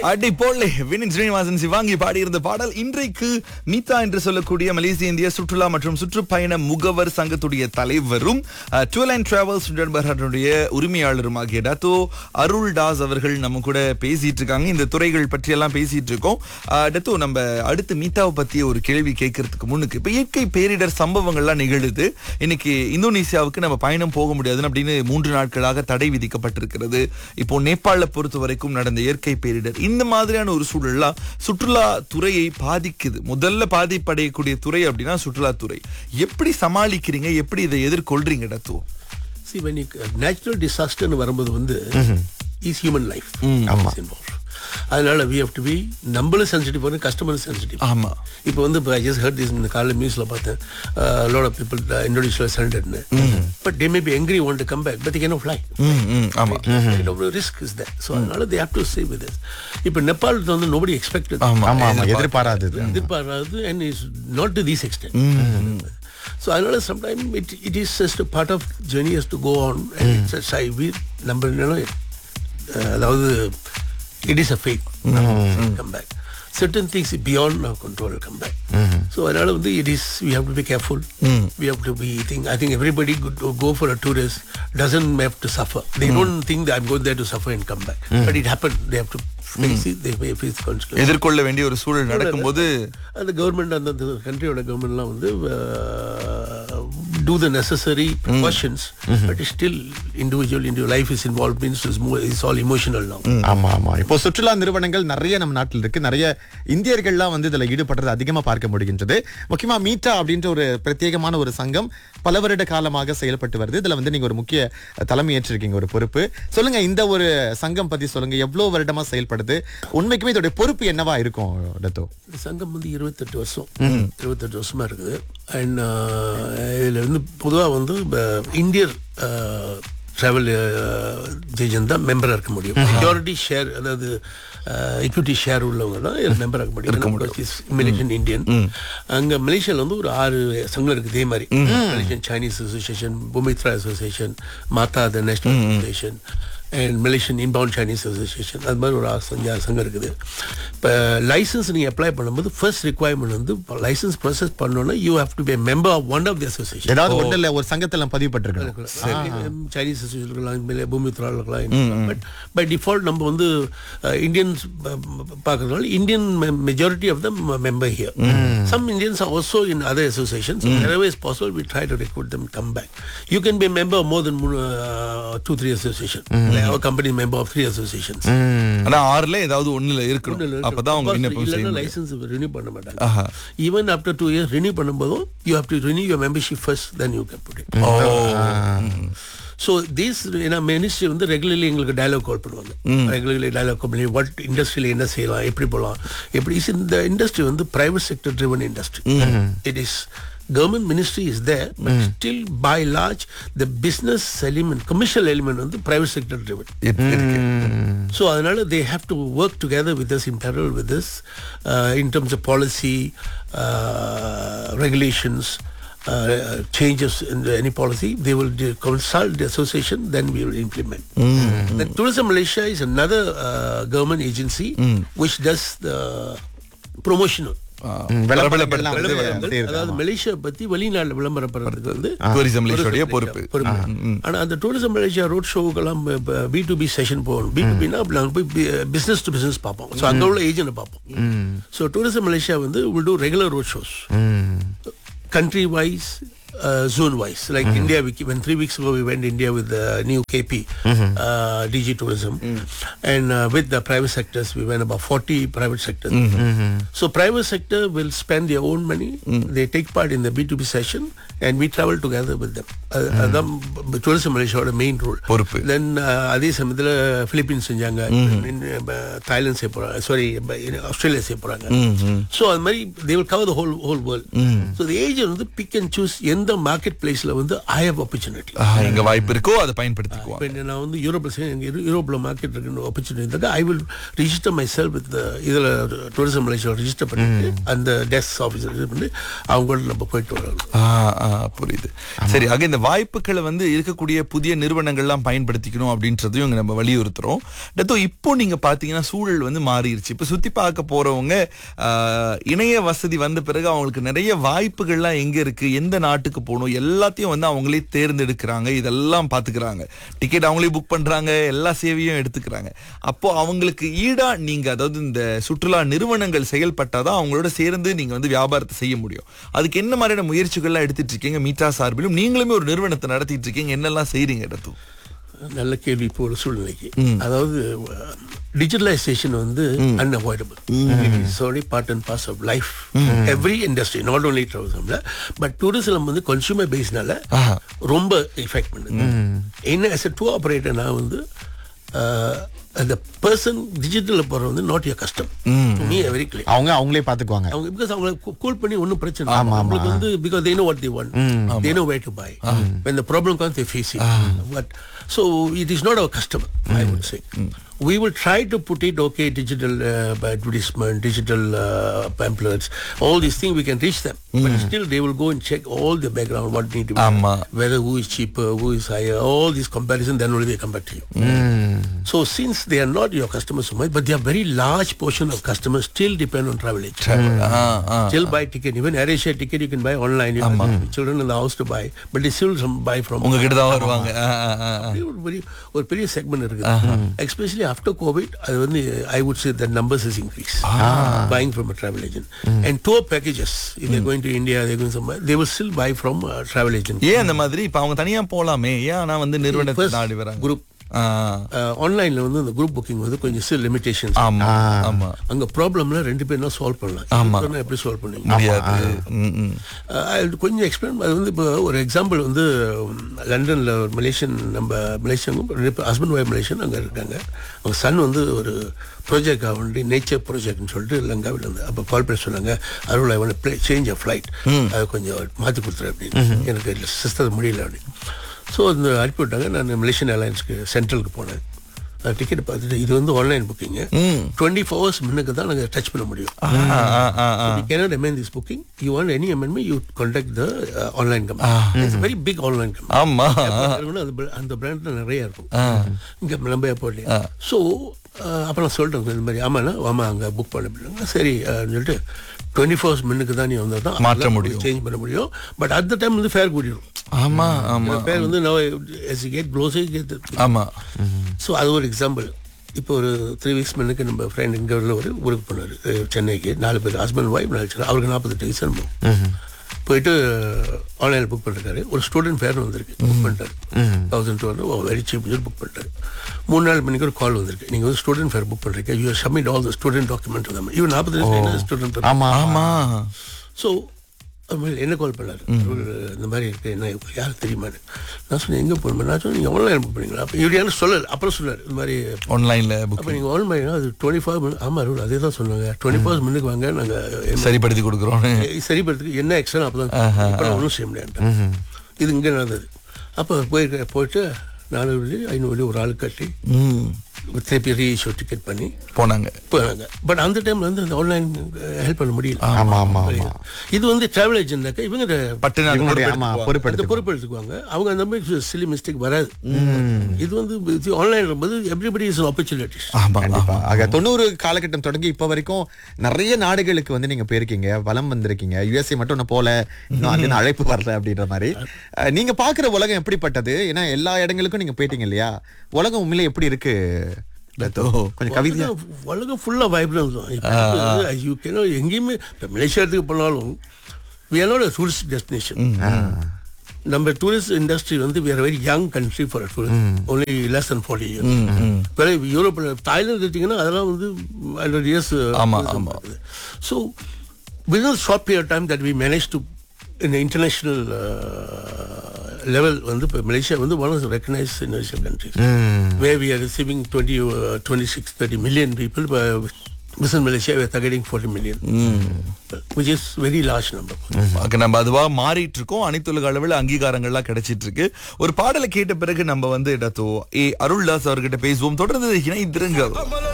அடி போலே வினின் ஸ்ரீனிவாசன் சிவாங்கி பாடியிருந்த பாடல் இன்றைக்கு மீதா என்று சொல்லக்கூடிய மலேசிய இந்திய சுற்றுலா மற்றும் சுற்றுப்பயண முகவர் சங்கத்துடைய தலைவரும் டுவெல் அண்ட் டிராவல்ஸ் நண்பர்களுடைய உரிமையாளருமாகிய டத்தோ அருள் தாஸ் அவர்கள் நம்ம கூட பேசிட்டு இருக்காங்க இந்த துறைகள் பற்றி எல்லாம் பேசிட்டு இருக்கோம் அஹ், டத்தோ நம்ம அடுத்து மீதாவை பத்திய ஒரு கேள்வி கேட்கறதுக்கு முன்னுக்கு இப்ப இயற்கை பேரிடர் சம்பவங்கள்லாம் நிகழுது இன்னைக்கு இந்தோனேசியாவுக்கு நம்ம பயணம் போக முடியாதுன்னு அப்படின்னு மூன்று நாட்களாக தடை விதிக்கப்பட்டிருக்கிறது இப்போ நேபாள பொறுத்த வரைக்கும் நடந்த இயற்கை பேரிடர் இந்த மாதிரியான ஒரு சூழல்லாம் சுற்றுலா துறையை பாதிக்குது முதல்ல பாதிப்படையக்கூடிய துறை அப்படின்னா சுற்றுலாத்துறை எப்படி சமாளிக்கிறீங்க எப்படி இதை எதிர்கொள்றீங்க டத்து See, when you natural disaster னு வரும்போது வந்து இஸ் ஹியூமன் லைஃப் ஆமா. அதனால வி ஹவ் டு பி நம்மளும் சென்சிட்டிவ் வரும் கஸ்டமரும் சென்சிட்டிவ் ஆமா இப்போ வந்து ஐ ஜஸ்ட் ஹர்ட் திஸ் இந்த காலையில் நியூஸ்ல பார்த்தேன் லோட் ஆஃப் பீப்புள் இந்தோனேஷியா சரண்டர்னு but they may be angry want to come back but can fly ம், ம், ஆமா ரிஸ்க் இஸ் தட் ஸோ அதனால they have to save with இப்போ நேபாள் வந்து நோபடி எக்ஸ்பெக்டட் ஆமா ஆமா ஆமா எதிர்பாராதது எதிர்பாராது and is not to these extent so அதனால sometime it it is just part of journey has to go on and I we're நம்ம என்னன்னா அஹ், அதாவது it is a fake come back certain things beyond our control will come back. So அதனால வந்து it is we have to be careful. We have to be think I think everybody go, go for a tourist doesn't have to suffer. They don't think that I'm going there to suffer and come back. But it happened. They have to face it. They may face consequences. எதிர்கொள்ள வேண்டிய ஒரு சூழல் நடக்கும்போது அந்த government அந்த கண்ட்ரியோட கவர்மெண்ட்லாம் வந்து do the necessary precautions but still individual individual life is involve means is is all emotional now ஆமா ஆமா இப்போ சுற்றுலா நிறுவனங்கள் நிறைய நம்ம நாட்டில் இருக்கு நிறைய இந்தியர்கள்லாம் வந்து இதுல ஈடுபடுறது அதிகமா பார்க்க முடிகின்றது முக்கியமா மீட்டா அப்படின்ற ஒரு பிரத்யேகமான ஒரு சங்கம் பல வருட காலமாக செயல்பட்டு வருது இதுல வந்து நீங்க ஒரு முக்கிய தலைமை ஏற்றிருக்கீங்க ஒரு பொறுப்பு சொல்லுங்க இந்த ஒரு சங்கம் பத்தி சொல்லுங்க எவ்வளவு வருடமா செயல்படுது உண்மைக்குமே இதோட பொறுப்பு என்னவா இருக்கும் டத்தோ இந்த சங்கம் வந்து இருபத்தெட்டு வருஷம் இருபத்தெட்டு வருஷமா இருக்குது அண்ட் இதுல வந்து பொதுவா வந்து இந்தியர் ட்ராவல் ஏஜென்ட் தான் மெம்பராக இருக்க முடியும் மெஜாரிட்டி ஷேர் அதாவது equity ஷேர் உள்ளவங்க தான் மெம்பர் இருக்க முடியும் மலேசியன் இந்தியன் அங்க மலேசியால வந்து ஒரு ஆறு சங்கம் இருக்கு இதே மாதிரி மலேசியன் சைனீஸ் அசோசியேஷன் புமித்ரா அசோசியேஷன் மாதா the national association and Malaysian inbound Chinese association அது மாதிரி ஒரு ஆறு சங்க- சங்கம் இருக்குது இப்போ லைசன்ஸ் நீங்கள் அப்ளை பண்ணும்போது ஃபர்ஸ்ட் ரிக்குவயர்மெண்ட் வந்து லைசன்ஸ் ப்ராசஸ் பண்ணோன்னா you have to be member of one of the association ஏதாவது ஒண்ணு இல்ல ஒரு சங்கத்துல பதிவு பட்டிருக்கணும் சைனீஸ் அசோசியேஷன் இருக்கலாம் மேலே பூமித்ரா இருக்கலாம் பட் பை டிஃபால்ட் நம்ம வந்து இந்தியன்ஸ் பார்க்கறதுனால Indian majority of the member here some Indians are also in other associations wherever is possible we try to recruit them come back you can be a member of more than uh, two three associations like our company is member of three associations ஆனா ஆறுல ஏதாவது ஒண்ணுல இருக்கணும் அப்பதான் அவங்க விண்ணப்பம் செய்ய முடியும். லைசன்ஸ் ரினியூ பண்ண ஆஹா. மாட்டாங்க even after two years renew பண்ணும்போதும் you have to renew your membership first then you can put it oh so these ஏன்னா மினிஸ்ட்ரி வந்து ரெகுலர்லி எங்களுக்கு டயலாக் கால் பண்ணுவாங்க ரெகுலர்லி டயலாக் கால் பண்ணி வாட் இண்டஸ்ட்ரியில் என்ன செய்யலாம் எப்படி போகலாம் எப்படி is இந்த இண்டஸ்ட்ரி வந்து private sector driven industry it is government ministry is there but still by large the business element commercial element வந்து பிரைவேட் செக்டர் ட்ரிவன் இருக்கு, இருக்கு. So அதனால they have to work together with us in parallel with this uh, in terms of policy, uh, regulations, uh, changes in the- any policy. They will de- consult the association, then we will implement. The Tourism Malaysia is another uh, government agency which does the promotional. ஆ, ம், விளம்பரங்கள் எல்லாம் பிரபலப்படுத்துறது வந்து வந்து செய்யுது. அதாவது Malaysia பத்தி வெளிநாடு விளம்பரப்படுறதுக்கு வந்து டூரிசம் மலேசியாவுடைய பொறுப்பு பொறுப்பு ஆனா அந்த டூரிசம் மலேசியா ரோட் ஷோக்கெல்லாம் பி டு பி செஷன் போகணும் பி டு பினா நாங்கள் போய் பிசினஸ் டு பிசினஸ் பார்ப்போம் ஸோ அங்க உள்ள ஏஜென்ட் பார்ப்போம் ஸோ டூரிசம் மலேசியா வந்து will do regular road shows ம். country wise uh, zone wise like india we, when three weeks ago we went india with the new kp uh, dg tourism and uh, with the private sectors we went about 40 private sectors so private sector will spend their own money they take part in the b2b session and we travel together with them uh, அதான் tourism malaysia main role பொறுப்பு. Then அதே சமயத்தில் Philippines செஞ்சாங்க Thailand செய்ய போறாங்க sorry Australia செய்ய போறாங்க so அது மாதிரி they will cover the whole whole world so the agent வந்து பிக் அண்ட் சூஸ் எந்த எந்த மார்க்கெட் பிளேஸ்ல வந்து ஐ ஹவ் ஆப்பர்ச்சுனிட்டி ஆ, எங்க வாய்ப்பு இருக்கோ அதை பயன்படுத்திக்குவாங்க இப்போ நான் வந்து யூரோப்ல செய்ய எங்க யூ- யூரோப்ல மார்க்கெட் இருக்குன்னு ஆப்பர்ச்சுனிட்டி இருந்தாக்கா I will register my cell with இதில் டூரிசம் மலேசியா ரிஜிஸ்டர் பண்ணிட்டு அந்த டெஸ்க் ஆஃபீஸர் இது பண்ணி அவங்களோட நம்ம போயிட்டு வரோம் ஆ, ஆ, புரியுது சரி ஆக இந்த வாய்ப்புகளை வந்து இருக்கக்கூடிய புதிய நிறுவனங்கள்லாம் பயன்படுத்திக்கணும் அப்படின்றதையும் இங்க நம்ம வலியுறுத்துறோம் டத்தோ இப்போ நீங்க பாத்தீங்கன்னா சூழல் வந்து மாறிடுச்சு இப்ப சுத்தி பார்க்க போறவங்க ஆ, இணைய வசதி வந்த பிறகு அவங்களுக்கு நிறைய வாய்ப்புகள்லாம் எங்க இருக்கு எந்த நாட்டுக்கு போகணும் எல்லாத்தையும் வந்து அவங்களே தேர்ந்தெடுக்கிறாங்க இதெல்லாம் பாத்துக்கிறாங்க டிக்கெட் அவங்களே புக் பண்றாங்க எல்லா சேவையும் எடுத்துக்கிறாங்க அப்போ அவங்களுக்கு ஈடா நீங்க அதாவது இந்த சுற்றுலா நிறுவனங்கள் செயல்பட்டாதான் அவங்களோட சேர்ந்து நீங்க வந்து வியாபாரத்தை செய்ய முடியும் அதுக்கு என்ன மாதிரியான முயற்சிகள்லாம் எடுத்துட்டு இருக்கீங்க மீட்டா சார்பிலும் நீங்களுமே ஒரு நிறுவனத்தை நடத்திட்டு இருக்கீங்க என்னெல்லாம் செய்றீங்க டத்து நல்ல கேள்வி இப்போ ஒரு சூழ்நிலைக்கு அதாவது டிஜிட்டலைசேஷன் வந்து unavoidable sorry part and parcel of life every industry not only டூரிசம்ல பட் டூரிசம் வந்து கன்சூமர் பேஸ்னால ரொம்ப எஃபெக்ட் பண்ணுது என்ன as a டூர் ஆப்ரேட்டர் நான் வந்து அந்த பர்சன் டிஜிட்டலில் போகிற வந்து not your customer very clear அவங்க அவங்களே பாத்துக்குவாங்க அவங்க பிகாஸ் அவங்களை கூல் பண்ணி ஒன்றும் பிரச்சனை ஆமா, இல்லை. ஆமா. அவங்களுக்கு வந்து because they know what they want they know where to buy when the problem comes they face it but so it is not our customer I would say we will try to put it okay digital uh, advertisement digital uh, pamphlets all these things we can reach them but still they will go and check all the background what need to be done, ஆமா. whether who is cheaper who is higher all these comparison then only they come back to you so since they are not your customers so much but they are very large portion of customers still depend on travel agents still buy ticket. Even AirAsia ticket you can buy online. You have children in the house to buy, but they still some buy from. உங்ககிட்ட தான் வருவாங்க ஆ, ஆ, ஆ, ஆ. அப்படியே ஒரு பெரிய ஒரு பெரிய segment இருக்குது especially after Covid அது வந்து I would say the numbers is increase buying from a travel agent and tour packages if going to India they going some they will still buy from travel agent ஏன் அந்த மாதிரி இப்ப அவங்க தனியா போலாமே ஏன் ஆனா வந்து நிறுவனத்தை நாடி வராங்க குரூப் ஆ, ஆன்லைன்ல வந்து அந்த குரூப் புக்கிங் வந்து கொஞ்சம் ஸ்டில் லிமிடேஷன்ஸ் ஆமா ஆமா அங்க ப்ராப்ளம்ல ரெண்டு பேரும் தான் சால்வ் பண்ணலாம் ஆமா. இதுக்கு எப்படி சால்வ் பண்ணுவீங்க முடியாது ம், ம். அஹ் அது கொஞ்சம் எக்ஸ்பிளைன் அது வந்து இப்போ ஒரு எக்ஸாம்பிள் வந்து லண்டனில் ஒரு மலேசியன் நம்ம மலேசியன் ஹஸ்பண்ட் ஒய்ஃப் மலேசியன் அங்கே இருக்காங்க அவங்க சன் வந்து ஒரு ப்ராஜெக்ட் வேண்டி நேச்சர் ப்ராஜெக்ட்னு சொல்லிட்டு லங்காவில் இருந்து அப்போ கால் பண்ணி சொன்னாங்க Arul I want please change of flight அதை கொஞ்சம் மாற்றி கொடுத்துரு அப்படின்னு எனக்கு சிஸ்டர் முடியல அப்படின்னு ஸோ அந்த அனுப்பி விட்டாங்க நான் மலேசியன் ஏர்லைன்ஸ்க்கு சென்ட்ரலுக்கு போனேன் டிக்கெட் பார்த்துட்டு இது வந்து ஆன்லைன் புக்கிங்கு டுவெண்ட்டி ஃபோர் ஹவர்ஸ் முன்னுக்கு தான் நாங்கள் டச் பண்ண முடியும் ஆ, ஆ, ஆ, ஆ. you cannot amend this booking. You want any amendment, you contact the uh, online company. It's a very big online company. ஆமா அது அந்த- அந்த பிராண்ட்ல நிறைய இருக்கும் இங்க நம்ம ஏர்போர்ட்லயே ஸோ அப்போ நான் சொல்லிட்டேன் இந்த மாதிரி ஆமாண்ணா ஆமா அங்க புக் பண்ண அப்படின்னாங்க சரி அஹ், சொல்லிட்டு டுவெண்ட்டி ஃபோர்ஸ் மின்னுக்கு தான் நீ வந்தால் தான் மாற்ற முடியும். சேஞ்ச் பண்ண முடியும் பட் அந்த டைம் வந்து ஃபேர் கூடிடும் ஆமா ஆமா ஃபேர் வந்து நான் கெட் க்ளோஸ் கெட் ஆமா ஸோ அது ஒரு எக்ஸாம்பிள் இப்போ ஒரு த்ரீ வீக்ஸ் முன்னுக்கு நம்ம ஃப்ரெண்ட் இங்கே உள்ள ஒரு ஊருக்கு போனார் சென்னைக்கு நாலு பேர் ஹஸ்பண்ட் ஒய்ஃப் நாலு பேர் அவருக்கு நாற்பத்தெட்டு வயசு அனுபவம் போயிட்டு ஆன்லைனில் புக் பண்ணிருக்காரு ஒரு ஸ்டூடெண்ட் ஃபேர்னு வந்திருக்கு புக் பண்ணிட்டாரு thousand two hundred very cheap book பண்ணிட்டாரு மூணு நாள் மணிக்கு ஒரு கால் வந்திருக்கு நீங்கள் வந்து ஸ்டூடெண்ட் ஃபேர் புக் பண்ணுறீங்க you submit all the student document தான் இவன் நாற்பது வயசு ஸ்டூடெண்ட் ஆமா ஆமா ஸோ என்ன கால் பண்ணாரு ஒரு இந்த மாதிரி இருக்கு என்ன யாருக்கு தெரியுமான்னு நான் சொன்னேன் எங்கே போகணும் நான் சொன்னேன் நீங்கள் ஆன்லைன் புக் பண்ணீங்களா அப்போ இவர் யாரும் சொல்லலை அப்புறம் சொன்னார் இந்த மாதிரி ஆன்லைன்ல புக் அப்போ நீங்கள் ஆன்லைன் அது டுவெண்ட்டி ஃபைவ் மினிட் ஆமாம் அருள் அதே தான் சொன்னாங்க டுவெண்ட்டி ஃபோர் மினிட் வாங்க நாங்கள் சரிப்படுத்தி கொடுக்குறோம் சரிப்படுறதுக்கு என்ன எக்ஸ்ட்ரா அப்போ தான் இப்போ நான் ஒன்றும் செய்ய முடியாது இது இங்கே நடந்தது அப்போ போயிருக்க போயிட்டு நானூறு வெள்ளி ஐநூறு வெள்ளி ஒரு ஆள் கட்டி ம். திருப்பி ரீஇஷ்யூ டிக்கெட் பண்ணி போனாங்க போனாங்க பட் அந்த டைம்ல வந்து அந்த ஆன்லைன் ஹெல்ப் பண்ண முடியல ஆமா ஆமா ஆமா இது வந்து டிராவல் ஏஜென்ட்னாக்கா இவங்க பட்டு நான் இவங்களுடைய ஆமா அந்த பொறுப்பெடுத்து பொறுப்பு எடுத்துக்குவாங்க அவங்க அந்த மாதிரி சிலி மிஸ்டேக் வராது இது வந்து ஆன்லைன் போது எவ்ரிபடி இஸ் ஆப்பர்ச்சுனிட்டிஸ் ஆமா கண்டிப்பா ஆக தொண்ணூறு காலகட்டம் தொடங்கி இப்ப வரைக்கும் நிறைய நாடுகளுக்கு வந்து நீங்க போயிருக்கீங்க வலம் வந்திருக்கீங்க யுஎஸ்ஏ மட்டும் ஒண்ணு போல இன்னும் அது அழைப்பு வரல அப்படின்ற மாதிரி அஹ், நீங்க பாக்குற உலகம் எப்படிப்பட்டது ஏன்னா எல்லா இடங்களுக்கும் நீங்க போயிட்டீங்க இல்லையா உலகம் உண்மையில எப்படி இருக்கு லத்தோ? கொஞ்சம் கவிதையா உலகம் ஃபுல்லா வைப்ரன்ஸ் தான் யூ கேனோ எங்கேயுமே இப்போ மலேசியாத்துக்கு போனாலும் we are not a tourist destination நம்ம டூரிஸ்ட் இண்டஸ்ட்ரி வந்து we are a very young country for a tourist only less than 40 years இப்போ யூரோப்பில் தாய்லாந்து எடுத்தீங்கன்னா அதெல்லாம் வந்து ஹண்ட்ரட் இயர்ஸ் ஆமா, ஆமா. So within a short period of time that we managed to in the international uh, level வந்து இப்போ Malaysia வந்து one of the recognized international countries where we are receiving 20 uh, 26 30 million people uh, Business Malaysia, we are targeting 40 million, which is very large number. அதுக்கு நம்ம அதுவா மாறிட்டு இருக்கோம் அனைத்துலக அளவில் அங்கீகாரங்கள்லாம் கிடைச்சிட்டு இருக்கு ஒரு பாடலை கேட்ட பிறகு நம்ம வந்து இடத்தோ ஏ அருள்தாஸ் அவர்கிட்ட பேசுவோம் தொடர்ந்து இணைந்திருங்கள்